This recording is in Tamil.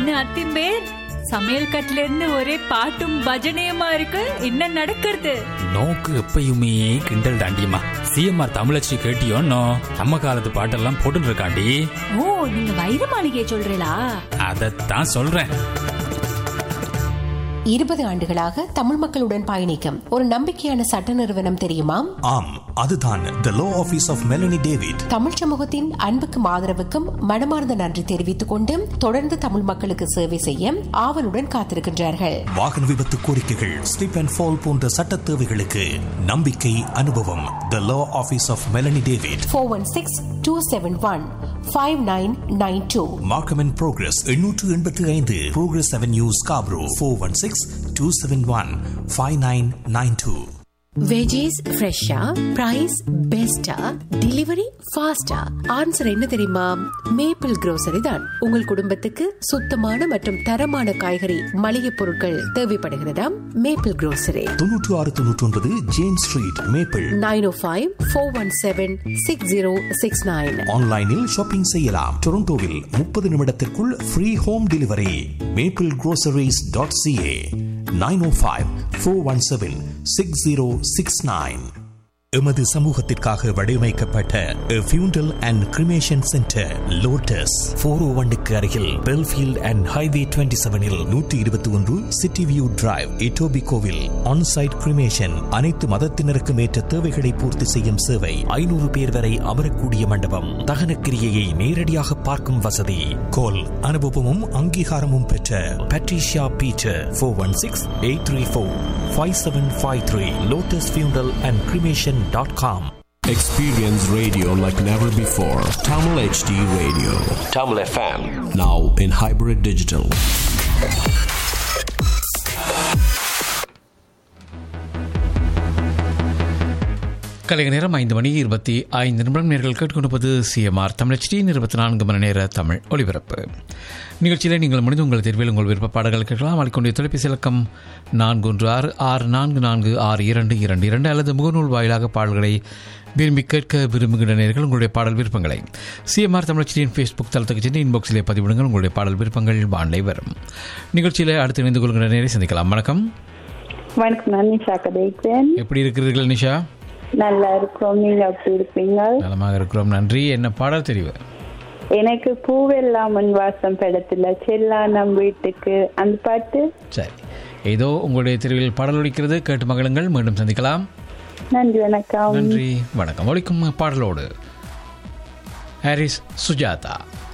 என்ன அத்திம்பேர் சமையல் கட்டுல இருந்து ஒரே பாட்டும் பஜனையுமா இருக்கு என்ன நடக்கிறது நோக்கு எப்பயுமே கிண்டல் தாண்டியம்மா சிஎம்ஆர் தமிழச்சி கேட்டியோன்னோ நம்ம காலத்து பாட்டெல்லாம் போட்டுட்டு இருக்காண்டி ஓ நீங்க வைர மாளிகையை சொல்றீங்களா அதைத்தான் சொல்றேன் இருபது ஆண்டுகளாக தமிழ் மக்களுடன் பயணிக்கும் ஒரு நம்பிக்கையான சட்ட நிறுவனம் தெரியுமா ஆம் அதுதான் the law office of Melanie David Tamil சமூகத்தின் அன்புக்கும் ஆதரவுக்கும் மனமார்ந்த நன்றி தெரிவித்துக் கொண்டு தொடர்ந்து தமிழ் மக்களுக்கு சேவை செய்ய ஆவலுடன் காத்திருக்கின்றார்கள் வாகன விபத்து கோரிக்கைகள் ஸ்லிப் அண்ட் ஃபால் போன்ற சட்ட தேவைகளுக்கு நம்பிக்கை அனுபவம் the law office of Melanie David four one six two seven one five nine nine two Markham and Progress எண்ணூற்று எண்பத்தி ஐந்து Progress Avenue Scarborough four one six two seven one five nine nine two veggies ஃப்ரெஷ்ஷா பிரைஸ் பெஸ்டா டெலிவரி ஃபாஸ்டா ஆன்சர் என்ன தெரியுமா மேப்பிள் grocery தான் உங்கள் குடும்பத்துக்கு சுத்தமான மற்றும் தரமான காய்கறி மளிகை பொருட்கள் தேவைப்படுகிறதா மேப்பிள் grocery தொன்னூற்று ஆறு தொன்னூற்றி ஒன்பது James Street Maple nine O five four one seven six zero six nine ஆன்லைனில் ஷாப்பிங் செய்யலாம் டொரண்டோவில் முப்பது நிமிடத்திற்குள் free home delivery Maple groceries.ca dot CA nine O five four one seven six zero six nine எமது சமூகத்திற்காக வடிவமைக்கப்பட்ட funeral and cremation centre Lotus four O ஒன்னுக்கு அருகில் பெல்ஃபீல்ட் அண்ட் ஹைவே டுவெண்ட்டி செவனில் நூற்றி இருபத்தி ஒன்று சிட்டி வியூ டிரைவ் இட்டோபி கோவில் ஆன்சைட் கிரிமேஷன் அனைத்து மதத்தினருக்கும் ஏற்ற தேவைகளை பூர்த்தி செய்யும் சேவை ஐநூறு பேர் வரை அமரக்கூடிய மண்டபம் தகன கிரியையை நேரடியாக பார்க்கும் வசதி கோல் அனுபவமும் அங்கீகாரமும் பெற்ற Patricia Peter four one six eight three four five seven five three Lotus funeral and cremation dot com Experience radio like never before. Tamil HD Radio. Tamil FM. Now in hybrid digital. கலைஞர் நேரம் ஐந்து மணி இருபத்தி ஐந்து நிமிடம் நேர்கள் கேட்டுக்கொண்டிருப்பது சிஎம்ஆர் தமிழச்சி இருபத்தி நான்கு மணி நேர தமிழ் ஒலிபரப்பு நிகழ்ச்சியில் நீங்கள் முடிந்து உங்கள் தேர்வில் உங்கள் விருப்ப பாடல்கள் கேட்கலாம் அளிக்கொண்டிய தொலைபேசி இலக்கம் நான்கு ஒன்று ஆறு ஆறு நான்கு நான்கு ஆறு இரண்டு இரண்டு இரண்டு அல்லது முகநூல் வாயிலாக பாடல்களை விரும்பி கேட்க விரும்புகின்ற நேர்கள் உங்களுடைய பாடல் விருப்பங்களை சிஎம்ஆர் தமிழச்சியின் ஃபேஸ்புக் தளத்துக்கு சென்று இன்பாக்ஸிலே பதிவிடுங்கள் உங்களுடைய பாடல் விருப்பங்கள் வாண்டை வரும் நிகழ்ச்சியில் அடுத்து இணைந்து கொள்கின்ற நேரை சந்திக்கலாம் வணக்கம் வணக்கம் நான் நிஷா கதைக்கிறேன் எப்படி இருக்கிறீர்கள் நிஷா நல்லா இருக்கிறோம் நீங்க அப்படி இருப்பீங்க நலமாக இருக்கிறோம் நன்றி என்ன பாடல் தெரிவு எனக்கு பூவெல்லாம் முன் வாசம் படத்துல செல்லா நம் வீட்டுக்கு அந்த பாட்டு சரி ஏதோ உங்களுடைய தெருவில் பாடல் ஒலிக்கிறது கேட்டு மகளுங்கள் மீண்டும் சந்திக்கலாம் நன்றி வணக்கம் நன்றி வணக்கம் ஒலிக்கும் பாடலோடு ஹாரிஸ் சுஜாதா